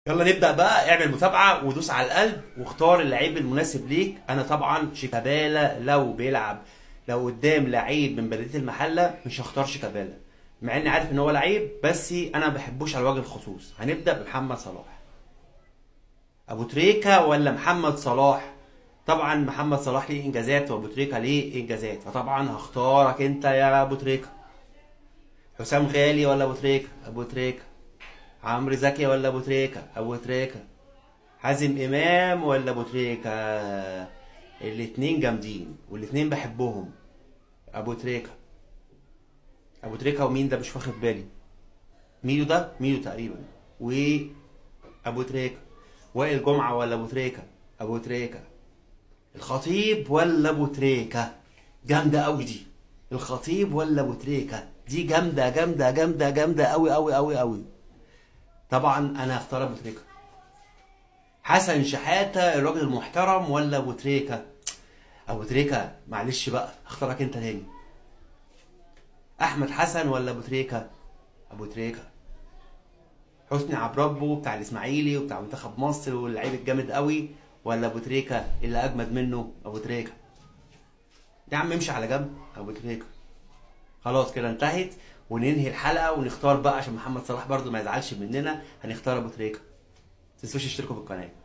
يلا نبدأ بقى اعمل متابعة ودوس على القلب واختار اللعيب المناسب ليك انا طبعا شيكابالا لو بيلعب لو قدام لعيب من بلدية المحلة مش هختار شيكابالا مع اني عارف ان هو لعيب بس انا ما بحبوش على وجه الخصوص هنبدأ بمحمد صلاح ابو تريكة ولا محمد صلاح طبعا محمد صلاح ليه انجازات وابو تريكة ليه انجازات فطبعا هختارك انت يا ابو تريكة حسام غالي ولا ابو تريكة ابو تريكة عمرو زكي ولا ابو تريكة ابو تريكة حازم امام ولا ابو تريكة الاتنين جامدين والاتنين بحبهم ابو تريكة ابو تريكة ومين ده مش واخد بالي ميدو ده ميدو تقريبا و ابو تريكة وائل جمعة ولا ابو تريكة ابو تريكة الخطيب ولا ابو تريكة جامدة قوي دي الخطيب ولا ابو تريكة دي جامدة جامدة جامدة جامدة قوي قوي قوي قوي طبعا انا هختار ابو تريكة حسن شحاتة الراجل المحترم ولا ابو تريكة ابو تريكة معلش بقى اختارك انت تاني احمد حسن ولا ابو تريكة ابو تريكة حسني عبد ربه بتاع الاسماعيلي وبتاع منتخب مصر واللعيب الجامد قوي ولا ابو تريكة اللي اجمد منه ابو تريكة يا عم امشي على جنب ابو تريكة خلاص كده انتهت وننهي الحلقه ونختار بقى عشان محمد صلاح برضو ما يزعلش مننا هنختار ابو تريكه ما تنسوش تشتركوا في القناه